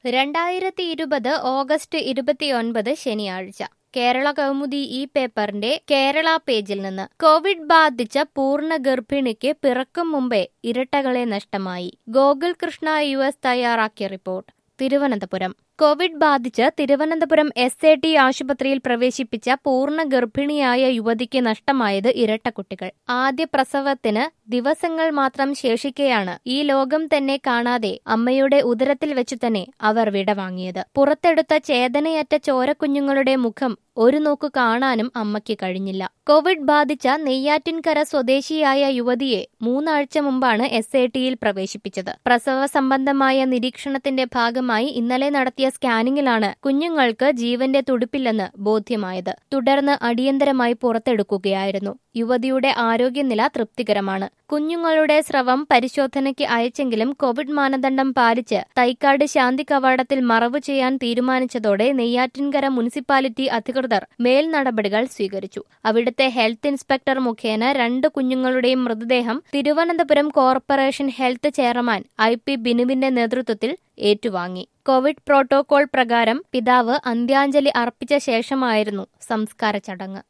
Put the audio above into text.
രണ്ടായിരത്തി ഇരുപത് ഓഗസ്റ്റ് ഇരുപത്തിയൊൻപത് ശനിയാഴ്ച കേരള കൗമുദി ഈ പേപ്പറിന്റെ കേരള പേജിൽ നിന്ന് കോവിഡ് ബാധിച്ച പൂർണ്ണ ഗർഭിണിക്ക് പിറക്കും മുമ്പേ ഇരട്ടകളെ നഷ്ടമായി ഗോകുൽ കൃഷ്ണ യു എസ് തയ്യാറാക്കിയ റിപ്പോർട്ട് തിരുവനന്തപുരം കോവിഡ് ബാധിച്ച് തിരുവനന്തപുരം എസ് എ ടി ആശുപത്രിയിൽ പ്രവേശിപ്പിച്ച പൂർണ്ണ ഗർഭിണിയായ യുവതിക്ക് നഷ്ടമായത് ഇരട്ടക്കുട്ടികൾ ആദ്യ പ്രസവത്തിന് ദിവസങ്ങൾ മാത്രം ശേഷിക്കെയാണ് ഈ ലോകം തന്നെ കാണാതെ അമ്മയുടെ ഉദരത്തിൽ വെച്ചു തന്നെ അവർ വിടവാങ്ങിയത് പുറത്തെടുത്ത ചേതനയറ്റ ചോരക്കുഞ്ഞുങ്ങളുടെ മുഖം ഒരു നോക്കു കാണാനും അമ്മയ്ക്ക് കഴിഞ്ഞില്ല കോവിഡ് ബാധിച്ച നെയ്യാറ്റിൻകര സ്വദേശിയായ യുവതിയെ മൂന്നാഴ്ച മുമ്പാണ് എസ് എ ടിയിൽ പ്രവേശിപ്പിച്ചത് പ്രസവ സംബന്ധമായ നിരീക്ഷണത്തിന്റെ ഭാഗമായി ഇന്നലെ നടത്തിയ സ്കാനിങ്ങിലാണ് കുഞ്ഞുങ്ങൾക്ക് ജീവന്റെ തുടിപ്പില്ലെന്ന് ബോധ്യമായത് തുടർന്ന് അടിയന്തരമായി പുറത്തെടുക്കുകയായിരുന്നു യുവതിയുടെ ആരോഗ്യനില തൃപ്തികരമാണ് കുഞ്ഞുങ്ങളുടെ സ്രവം പരിശോധനയ്ക്ക് അയച്ചെങ്കിലും കോവിഡ് മാനദണ്ഡം പാലിച്ച് തൈക്കാട് ശാന്തി കവാടത്തിൽ മറവു ചെയ്യാൻ തീരുമാനിച്ചതോടെ നെയ്യാറ്റിൻകര മുനിസിപ്പാലിറ്റി അധികൃതർ മേൽ നടപടികൾ സ്വീകരിച്ചു അവിടുത്തെ ഹെൽത്ത് ഇൻസ്പെക്ടർ മുഖേന രണ്ട് കുഞ്ഞുങ്ങളുടെയും മൃതദേഹം Thiruvananthapuram corporation health chairman I P ബിനുവിന്റെ നേതൃത്വത്തിൽ ഏറ്റുവാങ്ങി കോവിഡ് പ്രോട്ടോകോൾ പ്രകാരം പിതാവ് അന്ത്യാഞ്ജലി അർപ്പിച്ച ശേഷമായിരുന്നു സംസ്കാര ചടങ്ങ്